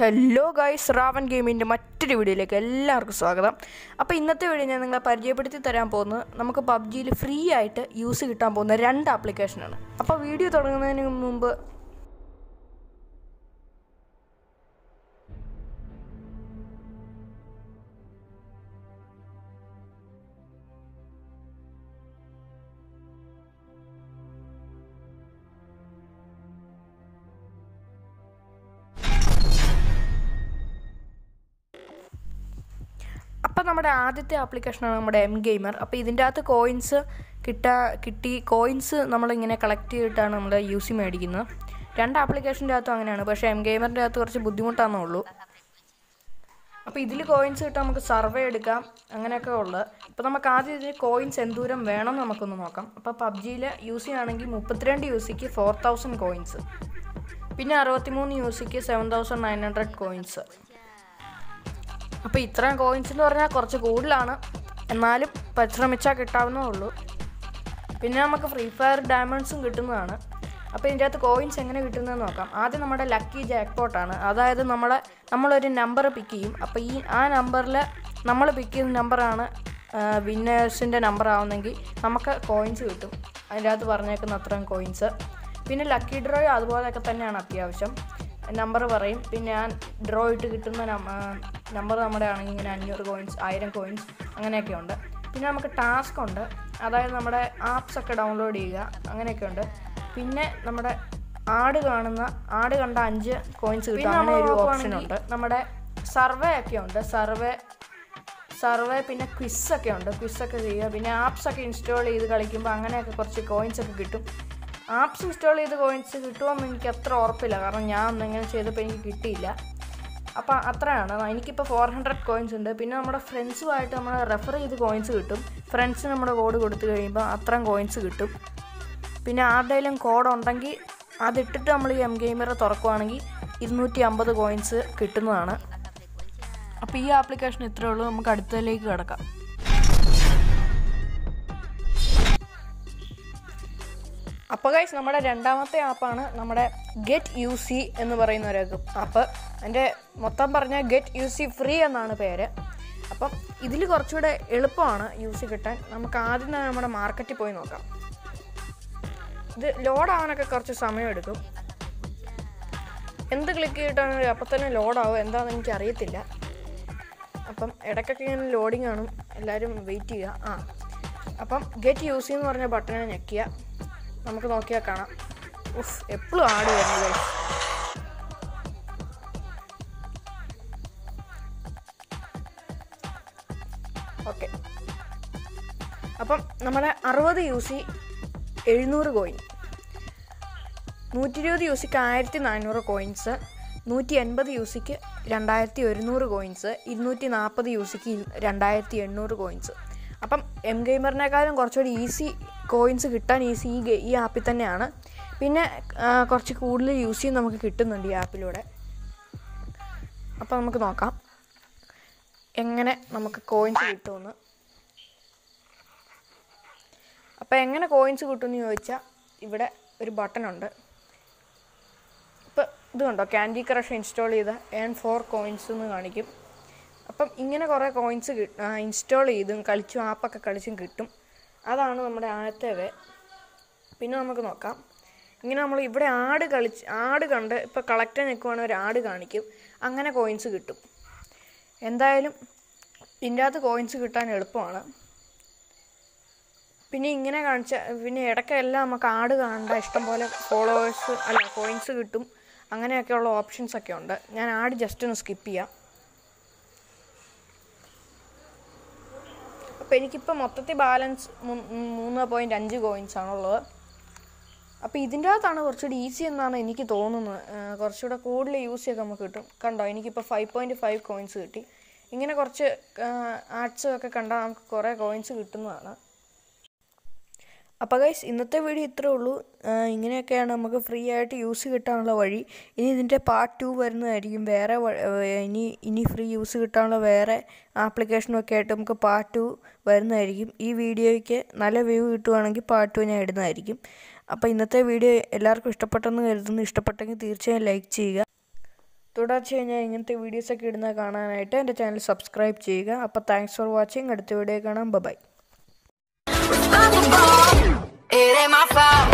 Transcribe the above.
Hello guys Raven ഗെയിമിൻ്റെ മറ്റൊരു വീഡിയോയിലേക്ക് എല്ലാവർക്കും സ്വാഗതം അപ്പോൾ ഇന്നത്തെ വീഡിയോ ഞാൻ നിങ്ങളെ പരിചയപ്പെടുത്തി തരാൻ പോകുന്നത് നമുക്ക് പബ്ജിയിൽ ഫ്രീ ആയിട്ട് യൂസ് കിട്ടാൻ പോകുന്ന രണ്ട് ആപ്ലിക്കേഷനാണ് അപ്പോൾ വീഡിയോ തുടങ്ങുന്നതിന് മുമ്പ് അപ്പോൾ നമ്മുടെ ആദ്യത്തെ ആപ്ലിക്കേഷനാണ് നമ്മുടെ എം ഗെയിമർ അപ്പോൾ ഇതിൻ്റെ അകത്ത് കോയിൻസ് കിട്ടാ കിട്ടി കോയിൻസ് നമ്മളിങ്ങനെ കളക്ട് ചെയ്തിട്ടാണ് നമ്മൾ യൂസ് മേടിക്കുന്നത് രണ്ട് ആപ്ലിക്കേഷൻ്റെ അകത്തും അങ്ങനെയാണ് പക്ഷേ എം ഗെയിമറിൻ്റെ അകത്ത് കുറച്ച് ബുദ്ധിമുട്ടാണെന്നേ ഉള്ളൂ അപ്പോൾ ഇതിൽ കോയിൻസ് കിട്ടാൻ നമുക്ക് സർവേ എടുക്കാം അങ്ങനെയൊക്കെ ഉള്ളത് അപ്പോൾ നമുക്ക് ആദ്യം ഇതിൽ കോയിൻസ് എന്തൂരം വേണം നമുക്കൊന്ന് നോക്കാം അപ്പോൾ പബ്ജിയിൽ യൂസ് ചെയ്യുകയാണെങ്കിൽ മുപ്പത്തിരണ്ട് യു സിക്ക് ഫോർ തൗസൻഡ് കോയിൻസ് പിന്നെ അറുപത്തിമൂന്ന് യു six seven thousand nine hundred coins അപ്പോൾ ഇത്രയും കോയിൻസ് എന്ന് പറഞ്ഞാൽ കുറച്ച് കൂടുതലാണ് എന്നാലും പരിശ്രമിച്ചാൽ കിട്ടാവുന്നേ ഉള്ളൂ പിന്നെ നമുക്ക് ഫ്രീ ഫയർ ഡയമണ്ട്സും കിട്ടുന്നതാണ് അപ്പോൾ ഇതിൻ്റെ അകത്ത് കോയിൻസ് എങ്ങനെ കിട്ടുന്നതെന്ന് നോക്കാം ആദ്യം നമ്മുടെ ലക്കി ജാക്ക്പോട്ടാണ് അതായത് നമ്മളെ നമ്മളൊരു നമ്പർ പിക്ക് ചെയ്യും അപ്പോൾ ഈ ആ നമ്പറിൽ നമ്മൾ പിക്ക് ചെയ്യുന്ന നമ്പറാണ് വിന്നേഴ്സിൻ്റെ നമ്പർ ആവുന്നെങ്കിൽ നമുക്ക് കോയിൻസ് കിട്ടും അതിൻ്റെ അകത്ത് പറഞ്ഞേക്കുന്ന അത്രയും കോയിൻസ് പിന്നെ ലക്കി ഡ്രോ അതുപോലെയൊക്കെ തന്നെയാണ് അത്യാവശ്യം നമ്പർ പറയും പിന്നെ ആ ഡ്രോ ഇട്ട് കിട്ടുന്ന നമ്പർ നമ്മുടെ ആണെങ്കിൽ ഇങ്ങനെ അഞ്ഞൂറ് കോയിൻസ് ആയിരം കോയിൻസ് അങ്ങനെയൊക്കെ ഉണ്ട് പിന്നെ നമുക്ക് ടാസ്ക് ഉണ്ട് അതായത് നമ്മുടെ ആപ്സ് ഒക്കെ ഡൗൺലോഡ് ചെയ്യുക അങ്ങനെയൊക്കെ ഉണ്ട് പിന്നെ നമ്മുടെ ആട് കാണുന്ന ആട് കണ്ട അഞ്ച് കോയിൻസ് കിട്ടും അങ്ങനെ ഒരു ഓപ്ഷൻ ഉണ്ട് നമ്മുടെ സർവേ ഒക്കെ ഉണ്ട് സർവേ സർവേ പിന്നെ ക്വിസ്സൊക്കെ ഉണ്ട് ക്വിസ്സൊക്കെ ചെയ്യുക പിന്നെ ആപ്സ് ഒക്കെ ഇൻസ്റ്റാൾ ചെയ്ത് കളിക്കുമ്പോൾ അങ്ങനെയൊക്കെ കുറച്ച് കോയിൻസ് ഒക്കെ കിട്ടും ആപ്സ് ഇൻസ്റ്റാൾ ചെയ്ത് കോയിൻസ് കിട്ടുമെന്ന് എനിക്ക് അത്ര ഉറപ്പില്ല കാരണം ഞാൻ ഒന്നെങ്ങനെ ചെയ്തപ്പോൾ എനിക്ക് കിട്ടിയില്ല അപ്പോൾ അത്രയാണ് എനിക്കിപ്പോൾ ഫോർ ഹൺഡ്രഡ് കോയിൻസ് ഉണ്ട് പിന്നെ നമ്മുടെ ഫ്രണ്ട്സുമായിട്ട് നമ്മൾ റെഫർ ചെയ്ത് കോയിൻസ് കിട്ടും ഫ്രണ്ട്സ് നമ്മുടെ കോഡ് കൊടുത്തു കഴിയുമ്പോൾ അത്രയും കോയിൻസ് കിട്ടും പിന്നെ ആരുടെയും കോഡ് ഉണ്ടെങ്കിൽ അതിട്ടിട്ട് നമ്മൾ ഈ എം ഗെയിമറെ തുറക്കുവാണെങ്കിൽ ഇരുന്നൂറ്റി അമ്പത് കോയിൻസ് കിട്ടുന്നതാണ് അപ്പോൾ ഈ ആപ്ലിക്കേഷൻ ഇത്രയേ ഉള്ളൂ നമുക്ക് അടുത്തതിലേക്ക് കിടക്കാം അപ്പോൾ ഗൈസ് നമ്മുടെ രണ്ടാമത്തെ ആപ്പാണ് നമ്മുടെ ഗെറ്റ് യു സി എന്ന് പറയുന്ന ഒരു ആപ്പ് എൻ്റെ മൊത്തം പറഞ്ഞാൽ ഗെറ്റ് യു സി ഫ്രീ എന്നാണ് പേര് അപ്പം ഇതിൽ കുറച്ചുകൂടെ എളുപ്പമാണ് യു സി കിട്ടാൻ നമുക്ക് ആദ്യം തന്നെ നമ്മുടെ മാർക്കറ്റിൽ പോയി നോക്കാം ഇത് ലോഡ് ആവാനൊക്കെ കുറച്ച് സമയം എടുക്കും എന്ത് ക്ലിക്ക് ചെയ്തിട്ടാണെങ്കിലും അപ്പം തന്നെ ലോഡാവും എന്താണെന്ന് എനിക്ക് അറിയത്തില്ല അപ്പം ഇടയ്ക്കൊക്കെ ഇങ്ങനെ ലോഡിങ് കാണും എല്ലാവരും വെയിറ്റ് ചെയ്യുക ആ അപ്പം ഗെറ്റ് യൂസ് എന്ന് പറഞ്ഞ ബട്ടനെ ഞെക്കുക നമുക്ക് നോക്കിയാൽ കാണാം ഉഫ് എപ്പോഴും ആട് വരുന്നത് ഓക്കെ അപ്പം നമ്മുടെ അറുപത് യു സി എഴുന്നൂറ് കോയിൻ നൂറ്റി ഇരുപത് യു സിക്ക് ആയിരത്തി നാനൂറ് കോയിൻസ് നൂറ്റി എൺപത് യു സിക്ക് രണ്ടായിരത്തി ഒരുന്നൂറ് കോയിൻസ് ഇരുന്നൂറ്റി നാൽപ്പത് യു സിക്ക് രണ്ടായിരത്തി എണ്ണൂറ് കോയിൻസ് അപ്പം എം ഗെയിമറിനേക്കാളും കുറച്ചുകൂടി ഈസി കോയിൻസ് കിട്ടാൻ ഈസി ഈ ഈ ആപ്പിൽ തന്നെയാണ് പിന്നെ കുറച്ച് കൂടുതൽ യൂസ് ചെയ്യും നമുക്ക് കിട്ടുന്നുണ്ട് ഈ ആപ്പിലൂടെ അപ്പോൾ നമുക്ക് നോക്കാം എങ്ങനെ നമുക്ക് കോയിൻസ് കിട്ടുമെന്ന് അപ്പോൾ എങ്ങനെ കോയിൻസ് കിട്ടുമെന്ന് ചോദിച്ചാൽ ഇവിടെ ഒരു ബട്ടൺ ഉണ്ട് ഇപ്പോൾ ഇത് കണ്ടോ ക്യാൻഡി ക്രഷ് ഇൻസ്റ്റാൾ ചെയ്ത ഏൺ ഫോർ കോയിൻസ് എന്ന് കാണിക്കും അപ്പം ഇങ്ങനെ കുറേ കോയിൻസ് ഇൻസ്റ്റാൾ ചെയ്തും കളിച്ചും ആപ്പൊക്കെ കളിച്ചും കിട്ടും അതാണ് നമ്മുടെ ആദ്യത്തെ വേ പിന്നെ നമുക്ക് നോക്കാം ഇങ്ങനെ നമ്മൾ ഇവിടെ ആട് കളിച്ച് ആട് കണ്ട് ഇപ്പോൾ കളക്ടർ നിൽക്കുവാണെങ്കിൽ ഒരു ആട് കാണിക്കും അങ്ങനെ കോയിൻസ് കിട്ടും എന്തായാലും ഇതിൻ്റെ അകത്ത് കോയിൻസ് കിട്ടാൻ എളുപ്പമാണ് പിന്നെ ഇങ്ങനെ കാണിച്ച പിന്നെ ഇടയ്ക്കെല്ലാം നമുക്ക് ആട് കാണേണ്ട ഇഷ്ടംപോലെ ഫോളോവേഴ്സ് അല്ല കോയിൻസ് കിട്ടും അങ്ങനെയൊക്കെയുള്ള ഓപ്ഷൻസ് ഒക്കെ ഉണ്ട് ഞാൻ ആട് ജസ്റ്റ് ഒന്ന് സ്കിപ്പ് ചെയ്യാം അപ്പോൾ എനിക്കിപ്പോൾ മൊത്തത്തിൽ ബാലൻസ് മൂന്ന് പോയിൻറ്റ് അഞ്ച് കോയിൻസ് ആണുള്ളത് അപ്പോൾ ഇതിൻ്റെ അകത്താണ് കുറച്ചുകൂടി ഈസി എന്നാണ് എനിക്ക് തോന്നുന്നത് കുറച്ചുകൂടെ കൂടുതൽ യൂസ് ചെയ്യൊക്കെ നമുക്ക് കിട്ടും കണ്ടോ എനിക്കിപ്പോൾ ഫൈവ് പോയിൻറ്റ് ഫൈവ് കോയിൻസ് കിട്ടി ഇങ്ങനെ കുറച്ച് ആഡ്സ് ഒക്കെ കണ്ടാൽ നമുക്ക് കുറേ കോയിൻസ് കിട്ടുന്നതാണ് അപ്പോൾ ഗൈസ് ഇന്നത്തെ വീഡിയോ ഇത്രേ ഉള്ളൂ ഇങ്ങനെയൊക്കെയാണ് നമുക്ക് ഫ്രീ ആയിട്ട് യൂസ് കിട്ടാനുള്ള വഴി ഇനി ഇതിൻ്റെ പാർട്ട് ടു വരുന്നതായിരിക്കും വേറെ ഇനി ഇനി ഫ്രീ യൂസ് കിട്ടാനുള്ള വേറെ ആപ്ലിക്കേഷനും ഒക്കെ ആയിട്ട് നമുക്ക് പാർട്ട് ടു വരുന്നതായിരിക്കും ഈ വീഡിയോയ്ക്ക് നല്ല വ്യൂ കിട്ടുവാണെങ്കിൽ പാർട്ട് ടു ഞാൻ ഇടുന്നതായിരിക്കും അപ്പോൾ ഇന്നത്തെ വീഡിയോ എല്ലാവർക്കും ഇഷ്ടപ്പെട്ടെന്ന് കരുതുന്നു ഇഷ്ടപ്പെട്ടെങ്കിൽ തീർച്ചയായും ലൈക്ക് ചെയ്യുക തുടർച്ചയായി ഞാൻ ഇങ്ങനത്തെ വീഡിയോസൊക്കെ ഇടുന്നത് കാണാനായിട്ട് എൻ്റെ ചാനൽ സബ്സ്ക്രൈബ് ചെയ്യുക അപ്പോൾ താങ്ക്സ് ഫോർ വാച്ചിങ് അടുത്ത വീഡിയോ കാണാം bye It ain't my fault.